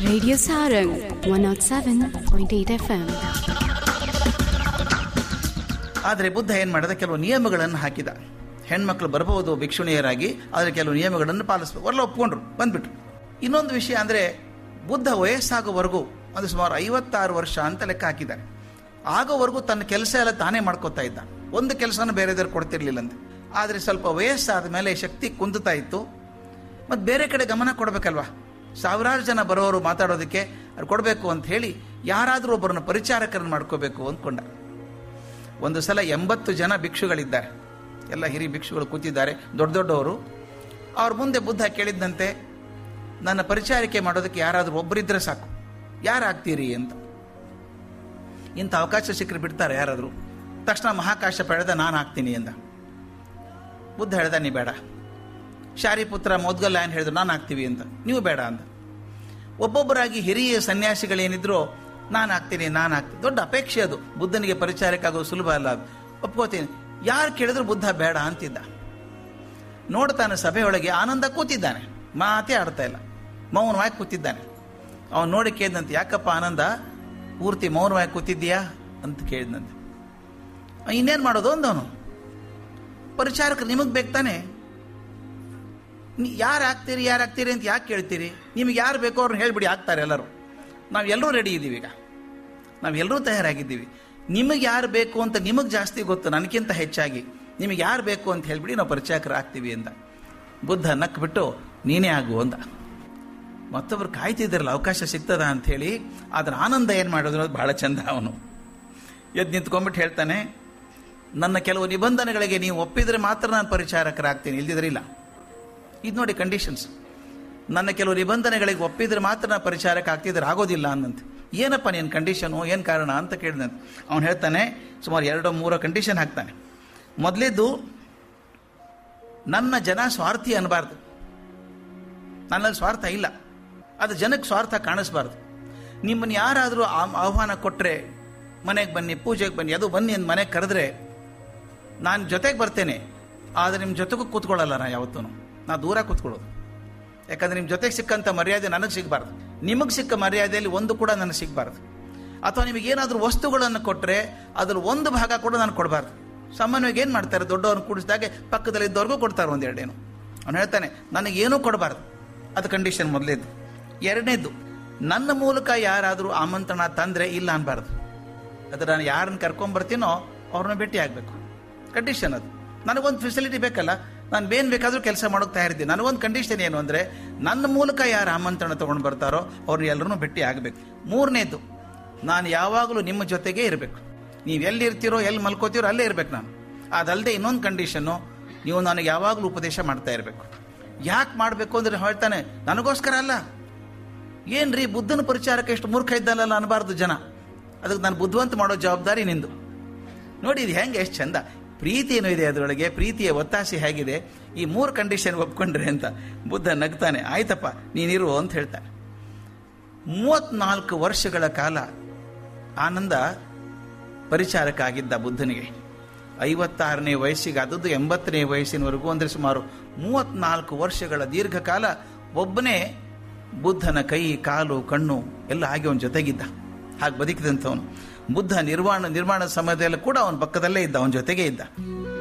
Radio Sarang 107.8 FM. ಆದರೆ ಬುದ್ಧ ಏನು ಮಾಡಿದ ಕೆಲವು ನಿಯಮಗಳನ್ನು ಹಾಕಿದ ಹೆಣ್ಮಕ್ಳು ಬರಬಹುದು ಭಿಕ್ಷುಣಿಯರಾಗಿ ಆದರೆ ಕೆಲವು ನಿಯಮಗಳನ್ನು ಪಾಲಿಸ್ಬೇಕು ಎಲ್ಲ ಒಪ್ಕೊಂಡ್ರು ಬಂದ್ಬಿಟ್ರು ಇನ್ನೊಂದು ವಿಷಯ ಅಂದರೆ ಬುದ್ಧ ವಯಸ್ಸಾಗೋವರೆಗೂ ಅದು ಸುಮಾರು ಐವತ್ತಾರು ವರ್ಷ ಅಂತ ಲೆಕ್ಕ ಹಾಕಿದ್ದಾರೆ ಆಗೋವರೆಗೂ ತನ್ನ ಕೆಲಸ ಎಲ್ಲ ತಾನೇ ಮಾಡ್ಕೋತಾ ಇದ್ದ ಒಂದು ಕೆಲಸನೂ ಬೇರೆದವ್ರು ಕೊಡ್ತಿರ್ಲಿಲ್ಲಂತೆ ಆದರೆ ಸ್ವಲ್ಪ ವಯಸ್ಸಾದ ಮೇಲೆ ಶಕ್ತಿ ಕುಂದುತ್ತಾ ಇತ್ತು ಮತ್ತು ಬೇರೆ ಕಡೆ ಗಮನ ಕೊಡಬೇಕಲ್ವಾ ಸಾವಿರಾರು ಜನ ಬರೋರು ಮಾತಾಡೋದಕ್ಕೆ ಅವ್ರು ಕೊಡಬೇಕು ಅಂತ ಹೇಳಿ ಯಾರಾದರೂ ಒಬ್ಬರನ್ನ ಪರಿಚಾರಕರನ್ನು ಮಾಡ್ಕೋಬೇಕು ಅಂದ್ಕೊಂಡ ಒಂದು ಸಲ ಎಂಬತ್ತು ಜನ ಭಿಕ್ಷುಗಳಿದ್ದಾರೆ ಎಲ್ಲ ಹಿರಿ ಭಿಕ್ಷುಗಳು ಕೂತಿದ್ದಾರೆ ದೊಡ್ಡ ದೊಡ್ಡವರು ಅವ್ರ ಮುಂದೆ ಬುದ್ಧ ಕೇಳಿದ್ದಂತೆ ನನ್ನ ಪರಿಚಾರಿಕೆ ಮಾಡೋದಕ್ಕೆ ಯಾರಾದರೂ ಒಬ್ಬರಿದ್ರೆ ಸಾಕು ಯಾರಾಗ್ತೀರಿ ಅಂತ ಇಂಥ ಅವಕಾಶ ಸಿಕ್ಕರೆ ಬಿಡ್ತಾರೆ ಯಾರಾದರೂ ತಕ್ಷಣ ಮಹಾಕಾಶ ಪಡೆದ ನಾನು ಆಗ್ತೀನಿ ಎಂದ ಬುದ್ಧ ಹೇಳ್ದ ನೀ ಬೇಡ ಶಾರಿಪುತ್ರ ಮೌದ್ಗಲ್ಲ ಏನು ಹೇಳಿದ್ರು ನಾನು ಆಗ್ತೀವಿ ಅಂತ ನೀವು ಬೇಡ ಅಂತ ಒಬ್ಬೊಬ್ಬರಾಗಿ ಹಿರಿಯ ಸನ್ಯಾಸಿಗಳೇನಿದ್ರು ನಾನು ಆಗ್ತೀನಿ ನಾನು ಆಗ್ತೀನಿ ದೊಡ್ಡ ಅಪೇಕ್ಷೆ ಅದು ಬುದ್ಧನಿಗೆ ಪರಿಚಾರಕ್ಕೆ ಆಗೋದು ಸುಲಭ ಅಲ್ಲ ಅದು ಒಪ್ಕೋತೀನಿ ಯಾರು ಕೇಳಿದ್ರು ಬುದ್ಧ ಬೇಡ ಅಂತಿದ್ದ ನೋಡ್ತಾನೆ ಸಭೆಯೊಳಗೆ ಆನಂದ ಕೂತಿದ್ದಾನೆ ಮಾತೇ ಆಡ್ತಾ ಇಲ್ಲ ಮೌನವಾಗಿ ಕೂತಿದ್ದಾನೆ ಅವನು ನೋಡಿ ಕೇಳಿದಂತೆ ಯಾಕಪ್ಪ ಆನಂದ ಪೂರ್ತಿ ಮೌನವಾಗಿ ಕೂತಿದ್ದೀಯಾ ಅಂತ ಕೇಳಿದಂತೆ ಇನ್ನೇನು ಮಾಡೋದು ಅಂದವನು ಪರಿಚಾರಕರು ನಿಮಗೆ ಬೇಕು ತಾನೆ ಯಾರು ಆಗ್ತೀರಿ ಯಾರು ಆಗ್ತೀರಿ ಅಂತ ಯಾಕೆ ಕೇಳ್ತೀರಿ ನಿಮಗೆ ಯಾರು ಬೇಕೋ ಅವ್ರನ್ನ ಹೇಳ್ಬಿಡಿ ಆಗ್ತಾರೆ ಎಲ್ಲರೂ ನಾವೆಲ್ಲರೂ ರೆಡಿ ಇದ್ದೀವಿ ಈಗ ನಾವೆಲ್ಲರೂ ತಯಾರಾಗಿದ್ದೀವಿ ನಿಮಗೆ ಯಾರು ಬೇಕು ಅಂತ ನಿಮಗೆ ಜಾಸ್ತಿ ಗೊತ್ತು ನನಗಿಂತ ಹೆಚ್ಚಾಗಿ ನಿಮಗೆ ಯಾರು ಬೇಕು ಅಂತ ಹೇಳ್ಬಿಡಿ ನಾವು ಪರಿಚಾರಕರು ಆಗ್ತೀವಿ ಅಂತ ಬುದ್ಧ ನಕ್ಬಿಟ್ಟು ನೀನೇ ಆಗು ಅಂದ ಮತ್ತೊಬ್ರು ಕಾಯ್ತಿದ್ರಲ್ಲ ಅವಕಾಶ ಸಿಗ್ತದ ಅಂತ ಹೇಳಿ ಅದರ ಆನಂದ ಏನು ಮಾಡೋದು ಅನ್ನೋದು ಬಹಳ ಚಂದ ಅವನು ಎದ್ದು ನಿಂತ್ಕೊಂಡ್ಬಿಟ್ಟು ಹೇಳ್ತಾನೆ ನನ್ನ ಕೆಲವು ನಿಬಂಧನೆಗಳಿಗೆ ನೀವು ಒಪ್ಪಿದರೆ ಮಾತ್ರ ನಾನು ಪರಿಚಾರಕರಾಗ್ತೀನಿ ಇಲ್ದಿದ್ರೆ ಇಲ್ಲ ಇದು ನೋಡಿ ಕಂಡೀಷನ್ಸ್ ನನ್ನ ಕೆಲವು ನಿಬಂಧನೆಗಳಿಗೆ ಒಪ್ಪಿದ್ರೆ ಮಾತ್ರ ನಾನು ಪರಿಚಾರಕ್ಕೆ ಆಗ್ತಿದ್ರೆ ಆಗೋದಿಲ್ಲ ಅನ್ನಂತೆ ಏನಪ್ಪ ನೀನು ಕಂಡೀಷನು ಏನು ಕಾರಣ ಅಂತ ಕೇಳಿದಂತೆ ಅವನು ಹೇಳ್ತಾನೆ ಸುಮಾರು ಎರಡೋ ಮೂರೋ ಕಂಡೀಷನ್ ಹಾಕ್ತಾನೆ ಮೊದಲಿದ್ದು ನನ್ನ ಜನ ಸ್ವಾರ್ಥಿ ಅನ್ನಬಾರ್ದು ನನ್ನಲ್ಲಿ ಸ್ವಾರ್ಥ ಇಲ್ಲ ಅದು ಜನಕ್ಕೆ ಸ್ವಾರ್ಥ ಕಾಣಿಸ್ಬಾರ್ದು ನಿಮ್ಮನ್ನು ಯಾರಾದರೂ ಆಹ್ವಾನ ಕೊಟ್ಟರೆ ಮನೆಗೆ ಬನ್ನಿ ಪೂಜೆಗೆ ಬನ್ನಿ ಅದು ಬನ್ನಿ ಅಂತ ಮನೆಗೆ ಕರೆದ್ರೆ ನಾನು ಜೊತೆಗೆ ಬರ್ತೇನೆ ಆದರೆ ನಿಮ್ಮ ಜೊತೆಗೂ ಕೂತ್ಕೊಳ್ಳಲ್ಲ ನಾ ಯಾವತ್ತೂ ನಾ ದೂರ ಕೂತ್ಕೊಳ್ಳೋದು ಯಾಕಂದ್ರೆ ನಿಮ್ಮ ಜೊತೆಗೆ ಸಿಕ್ಕಂಥ ಮರ್ಯಾದೆ ನನಗೆ ಸಿಗಬಾರ್ದು ನಿಮಗೆ ಸಿಕ್ಕ ಮರ್ಯಾದೆಯಲ್ಲಿ ಒಂದು ಕೂಡ ನನಗೆ ಸಿಗಬಾರ್ದು ಅಥವಾ ನಿಮಗೆ ಏನಾದರೂ ವಸ್ತುಗಳನ್ನು ಕೊಟ್ಟರೆ ಅದ್ರಲ್ಲಿ ಒಂದು ಭಾಗ ಕೂಡ ನಾನು ಕೊಡಬಾರ್ದು ಸಾಮಾನ್ಯವಾಗಿ ಏನು ಮಾಡ್ತಾರೆ ದೊಡ್ಡವ್ರನ್ನ ಕೂಡಿಸಿದಾಗೆ ಪಕ್ಕದಲ್ಲಿ ಇದ್ದವ್ರಿಗೂ ಕೊಡ್ತಾರೆ ಒಂದೆರಡೇನು ಅವನು ಹೇಳ್ತಾನೆ ನನಗೇನೂ ಕೊಡಬಾರ್ದು ಅದು ಕಂಡೀಷನ್ ಮೊದಲೇದು ಎರಡನೇದು ನನ್ನ ಮೂಲಕ ಯಾರಾದರೂ ಆಮಂತ್ರಣ ತಂದರೆ ಇಲ್ಲ ಅನ್ಬಾರ್ದು ಅದು ನಾನು ಯಾರನ್ನ ಕರ್ಕೊಂಬರ್ತೀನೋ ಅವ್ರನ್ನ ಭೇಟಿ ಆಗಬೇಕು ಕಂಡೀಷನ್ ಅದು ನನಗೊಂದು ಫೆಸಿಲಿಟಿ ಬೇಕಲ್ಲ ನಾನು ಬೇನ್ ಬೇಕಾದರೂ ಕೆಲಸ ಮಾಡೋಕೆ ತಯಾರಿದ್ದೀನಿ ನನಗೊಂದು ಕಂಡೀಷನ್ ಏನು ಅಂದರೆ ನನ್ನ ಮೂಲಕ ಯಾರು ಆಮಂತ್ರಣ ತೊಗೊಂಡು ಬರ್ತಾರೋ ಅವ್ರನ್ನ ಎಲ್ಲರೂ ಭೇಟಿ ಆಗಬೇಕು ಮೂರನೇದು ನಾನು ಯಾವಾಗಲೂ ನಿಮ್ಮ ಜೊತೆಗೇ ಇರಬೇಕು ನೀವು ಎಲ್ಲಿ ಇರ್ತೀರೋ ಎಲ್ಲಿ ಮಲ್ಕೋತೀರೋ ಅಲ್ಲೇ ಇರಬೇಕು ನಾನು ಅದಲ್ಲದೆ ಇನ್ನೊಂದು ಕಂಡೀಷನ್ನು ನೀವು ನನಗೆ ಯಾವಾಗಲೂ ಉಪದೇಶ ಮಾಡ್ತಾ ಇರಬೇಕು ಯಾಕೆ ಮಾಡಬೇಕು ಅಂದರೆ ಹೇಳ್ತಾನೆ ನನಗೋಸ್ಕರ ಅಲ್ಲ ಏನ್ರಿ ಬುದ್ಧನ ಪರಿಚಾರಕ್ಕೆ ಎಷ್ಟು ಮೂರ್ಖ ಇದ್ದಲ್ಲ ಅನ್ನಬಾರ್ದು ಜನ ಅದಕ್ಕೆ ನಾನು ಬುದ್ಧಿವಂತ ಮಾಡೋ ಜವಾಬ್ದಾರಿ ನಿಂದು ನೋಡಿ ಇದು ಹೆಂಗೆ ಎಷ್ಟು ಚಂದ ಪ್ರೀತಿ ಏನೋ ಇದೆ ಅದರೊಳಗೆ ಪ್ರೀತಿಯ ಒತ್ತಾಸೆ ಹೇಗಿದೆ ಈ ಮೂರು ಕಂಡೀಷನ್ ಒಪ್ಕೊಂಡ್ರೆ ಅಂತ ಬುದ್ಧ ನಗ್ತಾನೆ ಆಯ್ತಪ್ಪ ನೀನಿರು ಅಂತ ಹೇಳ್ತಾನೆ ಮೂವತ್ನಾಲ್ಕು ವರ್ಷಗಳ ಕಾಲ ಆನಂದ ಪರಿಚಾರಕ ಆಗಿದ್ದ ಬುದ್ಧನಿಗೆ ಐವತ್ತಾರನೇ ವಯಸ್ಸಿಗೆ ಆದದ್ದು ಎಂಬತ್ತನೇ ವಯಸ್ಸಿನವರೆಗೂ ಅಂದರೆ ಸುಮಾರು ಮೂವತ್ನಾಲ್ಕು ವರ್ಷಗಳ ದೀರ್ಘಕಾಲ ಒಬ್ಬನೇ ಬುದ್ಧನ ಕೈ ಕಾಲು ಕಣ್ಣು ಎಲ್ಲ ಆಗಿ ಅವನ ಜೊತೆಗಿದ್ದ ಹಾಗೆ ಬದುಕಿದಂಥವನು ಬುದ್ಧ ನಿರ್ವಾಣ ನಿರ್ಮಾಣದ ಸಮಯದಲ್ಲಿ ಕೂಡ ಅವನ ಪಕ್ಕದಲ್ಲೇ ಇದ್ದ ಅವನ ಜೊತೆಗೆ ಇದ್ದ